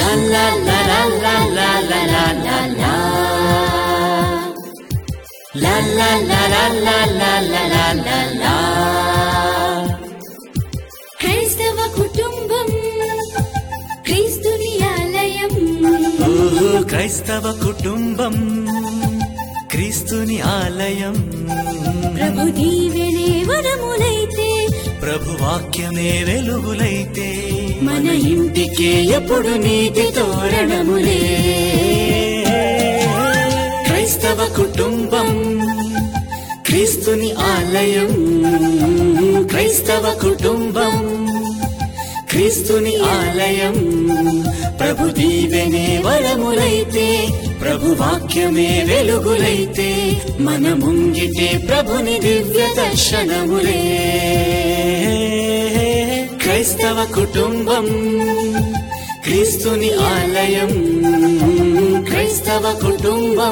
la la la la la la la la la. La la la la la la la la la la. క్రైస్తవ కుటుంబం క్రీస్తుని ఆలయం ఓహో క్రైస్తవ కుటుంబం క్రీస్తుని ఆలయం ప్రభు దీవెనే వరములైతే ప్రభు వాక్యమే వెలుగులైతే మన ఇంటికే ఎప్పుడు నీతి తోరణములే క్రైస్తవ కుటుంబం క్రీస్తుని ఆలయం క్రైస్తవ కుటుంబం క్రీస్తుని ఆలయం ప్రభు దీవెనే వరములైతే ప్రభు వాక్యమే వెలుగులైతే మన ముంగిటే ప్రభుని దివ్య దర్శనములే క్రైస్తవ కుటుంబం క్రీస్తుని ఆలయం క్రైస్తవ కుటుంబం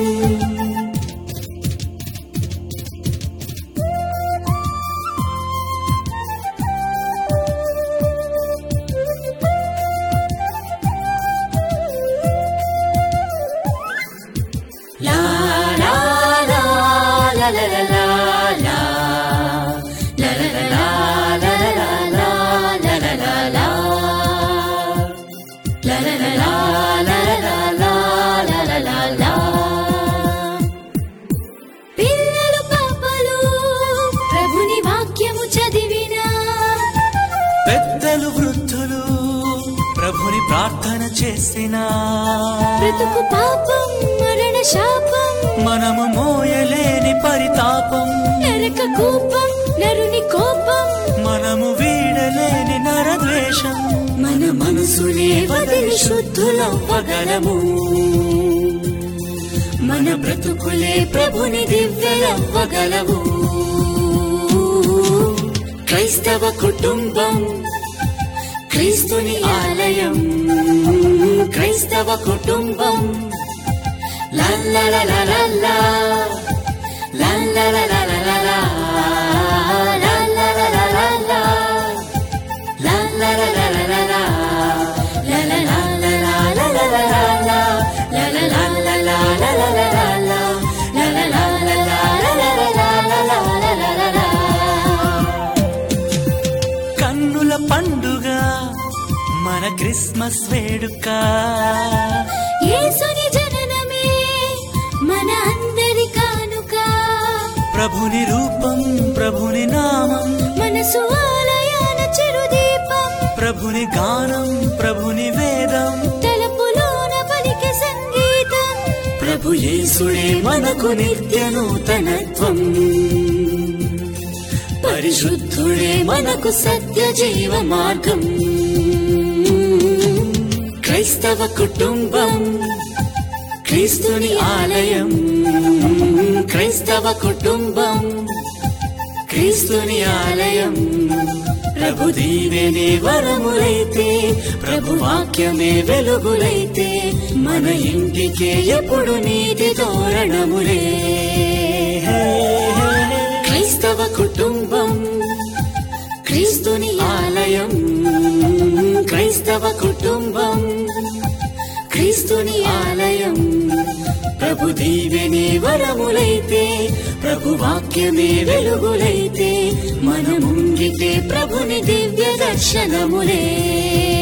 La la la la la la la la La la la la la la la la la la la La la la la la la la la la la la పిల్లలు పాపలు ప్రభుని వాక్యము చదివినా పెద్దలు వృద్ధులు ప్రభుని ప్రార్థన చేసిన బ్రతుకు పాపం మరణ శాపం మనము మోయలేని పరితాపం నరక కూపం నరుని కోపం మనము వీడలేని నరద్వేషం మన మనసునే వదిలి శుద్ధులవ్వగలము మన బ్రతుకులే ప్రభుని దివ్యలవ్వగలవు క్రైస్తవ కుటుంబం క్రీస్తుని ఆలయం క్రైస్తవ కుటుంబం లల్లలలలలా, లల్లలలలలా, లల్లలలలలా, లల్లలలలలా, లలలలలలలలలా, లలలలలలలలలా, లలలలలలలలలలలలలలా. కన్నుల పండుగ మన క్రిస్మస్ వేడుక యేసుని జననమే మన అందరి కానుక ప్రభుని రూపం ప్రభుని నామం మనసు ఆలయాన చిరుదీపం ప్రభుని గానం ప్రభుని వేదం తలపులోన పలికే సంగీతం ప్రభు యేసుడే మనకు నిత్య నూతనత్వం పరిశుద్ధుడే మనకు సత్య జీవ మార్గం క్రైస్తవ కుటుంబం క్రీస్తుని ఆలయం క్రైస్తవ కుటుంబం క్రీస్తుని ఆలయం ప్రభు దీవెనే వరములైతే ప్రభు వాక్యమే వెలుగులైతే మన ఇంటికే ఎప్పుడు నీతి తోరణములే క్రైస్తవ కుటుంబం క్రీస్తుని ఆలయం క్రైస్తవ కుటుంబం క్రీస్తుని ఆలయం ప్రభు దీవెనే వరములైతే ప్రభు వాక్యమే వెలుగులైతే మన ముంగితే ప్రభుని దివ్య దర్శనములే